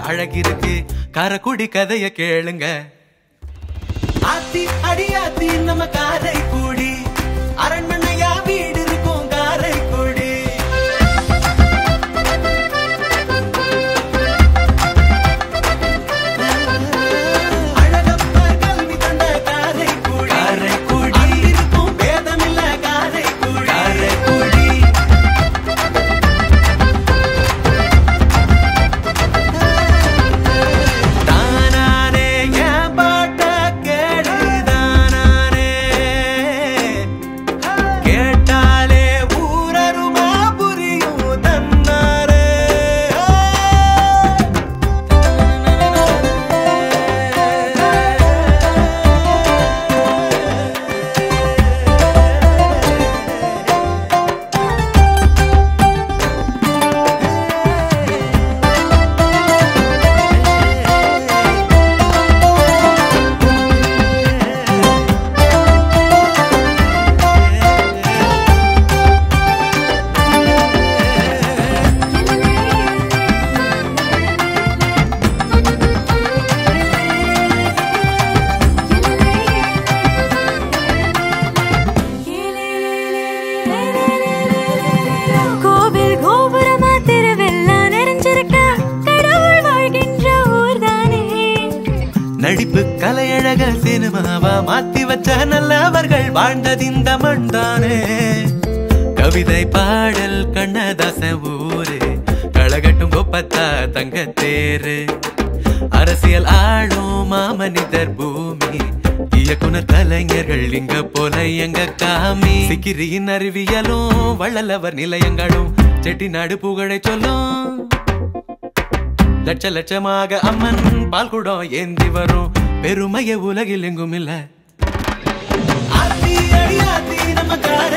அழகிருக்கு காரக்குடி கதைய கேளுங்க ஆத்தி அடியாத்தி நம்ம காரை கூடி அரண்மனையா வீடு இருக்கும் காரை கூடி அழகப்ப கல்வி தந்த காரை கூடி காரை கூடி இருக்கும் பேதமில்ல காரை கூடி காரை கூடி தானானே என் பாட்ட கேடு தானானே கேட்டாலே ஊரருமா புரியும் தன்னாரே கோவில் கோபுரமா திருவெல்லாம் நிறைஞ்சிருக்க கடவுள் வாழ்கின்ற ஊர்தானே நடிப்பு கலையழக சினிமாவா மாத்தி வச்ச நல்லவர்கள் வாழ்ந்தது இந்த மண்தானே கவிதை பாடல் கண்ணதாச ஊரு களகட்டும் கொப்பத்தா தங்க தேரு அரசியல் ஆளும் மாமனிதர் பூமி இயக்குனர் கலைஞர்கள் இங்க போல எங்க காமி சிக்கிரியின் அறிவியலும் வள்ளலவர் நிலையங்களும் செட்டிநாடு புகழை சொல்லும் லட்ச லட்சமாக அம்மன் பால் குடம் ஏந்தி வரும் பெருமைய உலகில் எங்கும் இல்ல ஆத்தி அடி ஆத்தி நம்ம கார